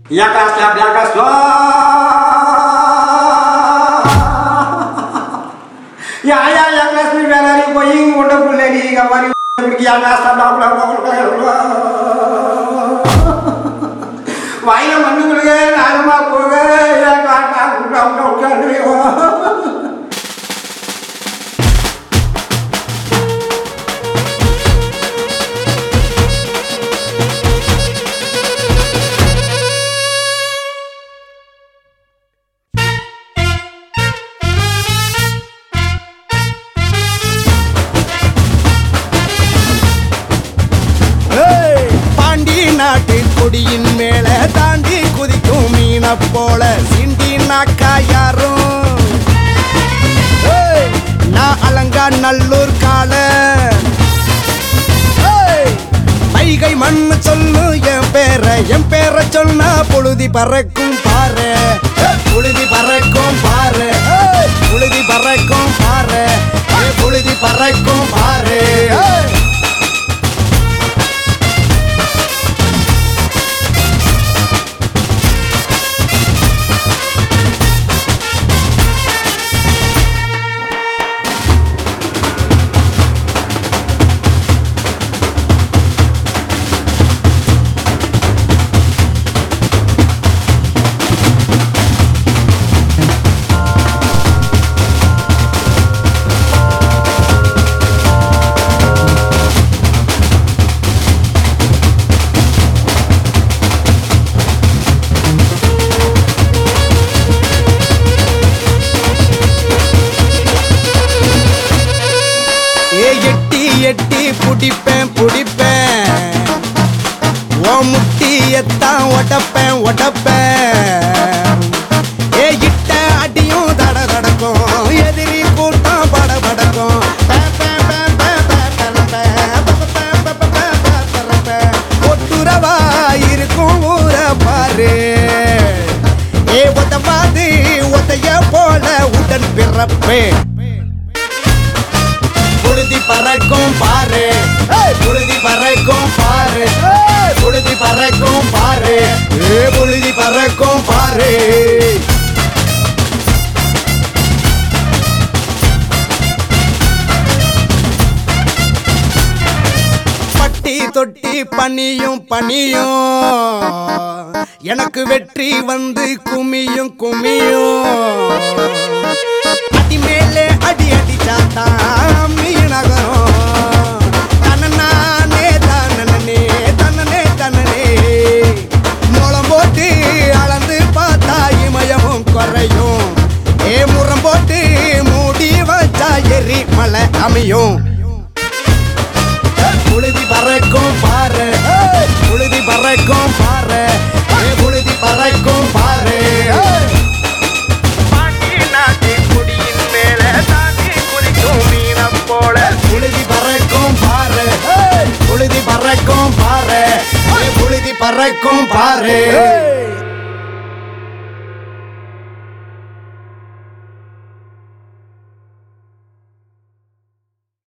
Jakaś tam, jakaś Ya ya ya kelas ni biar hari boying udah boleh ni kamari pergi yang kelas tam dah வாயில மண்ணு கொடுங்க நாகமா போக ஏன் காட்டா குட்டா விட்டா உட்காந்துருக்கோ ஏய், பாண்டி நாட்டு கொடியின் மேல தாண்டி குதிக்கும் மீன போல சிண்டி நாக்கா யாரும் ஏய், நான் அலங்கா நல்லூர் கால ஏய், வைகை மண்ணு சொல்லு என் பேர என் பேர சொன்னா புழுதி பறக்கும் பாரு ஏய், புழுதி பறக்கும் பாரு ஏய், புழுதி பறக்கும் பாரு ஏய், புழுதி பறக்கும் பாரு ஏய். ஏ எட்டி எட்டி புடிப்பேன் புடிப்பேன் ஓ முட்டியத்தான் ஒடப்பேன் ஒடப்பேன் ஏ இட்ட அடியும் தட தடக்கும் எதிரி கூட்டம் பட படக்கும் பே, பே, பே, பே, பே, பே, பே, பே, பே, பே, பே, பே, பே, பே, பே. ஒட்டுறவா இருக்கும் ஊர பாரு ஏ ஒத்தவாது ஒத்தைய போல உடன் பிறப்பேன் புழுதி பறக்கும் பாரு ஏய், புழுதி பறக்கும் பாரு ஏய், புழுதி பறக்கும் பாரு ஏ புழுதி பறக்கும் பாரு பட்டி தொட்டி பனியும் பனியும் எனக்கு வெற்றி வந்து குமியும் குமியும் அடி மேலே அடி அடிச்சாத்தான் மீனகரம் தன்னே தன்னனே தன்னனே தன்னனே மூலம் போட்டு அளந்து பார்த்தா இமயமும் குறையும் ஏ முறம் போட்டு மூடி வச்சா எரி மலை அமையும் புழுதி பறக்கும் பாரு ஏய், புழுதி பறக்கும் பாரு ஏ புழுதி பறக்கும் பாரு ஏய். புழுதி பறக்கும் பாரு ஏய், புழுதி பறக்கும் பாரு ஏய், புழுதி பறக்கும் பாரு ஏய்.